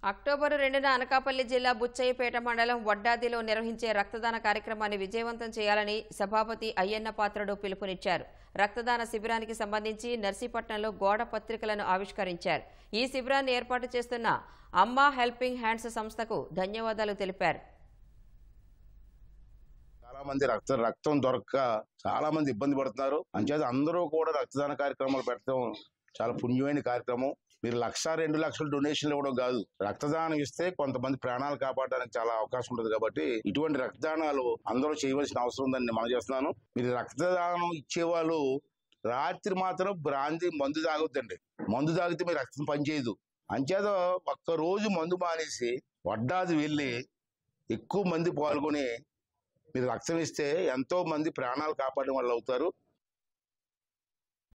October రెండున అనకాపల్లి జిల్లా బుచ్చయ్యపేట మండలం వడ్డాదిలో నిర్వహించే రక్తదాన కార్యక్రమాన్ని విజయవంతం చేయాలని సభాపతి అయ్యన్న పాత్రుడు పిలుపునిచ్చారు రక్తదాన శిబిరానికి సంబంధించి నర్సీపట్నంలో గోడ పత్రికలను ఆవిష్కరించారు ఈ శిబిరాన్ని ఏర్పాటు చేస్తున్న అమ్మా హెల్పింగ్ హ్యాండ్స్ సంస్థకు ధన్యవాదాలు తెలిపారు చాలా మంది రక్త రక్తం దొరక్క చాలా మంది ఇబ్బంది పడుతున్నారు అంచేత అందరూ కూడా రక్తదాన కార్యక్రమాలు పెట్టడం చాలా పుణ్యమైన కార్యక్రమం మీరు లక్ష రెండు లక్షలు డొనేషన్లు ఇవ్వడం కాదు రక్తదానం ఇస్తే కొంతమంది ప్రాణాలు కాపాడడానికి చాలా అవకాశం ఉంటుంది కాబట్టి ఇటువంటి రక్తదానాలు అందరూ చేయవలసిన అవసరం ఉందని నేను మనం చేస్తున్నాను మీరు రక్తదానం ఇచ్చేవాళ్ళు రాత్రి మాత్రం బ్రాంతి మందు తాగొద్దండి మందు తాగితే మీ రక్తం పనిచేయదు అంచేత ఒక్క రోజు మందు మానేసి వడ్డాది వెళ్ళి ఎక్కువ మంది పాల్గొని మీరు రక్తం ఇస్తే ఎంతో మంది ప్రాణాలు కాపాడడం వల్ల అవుతారు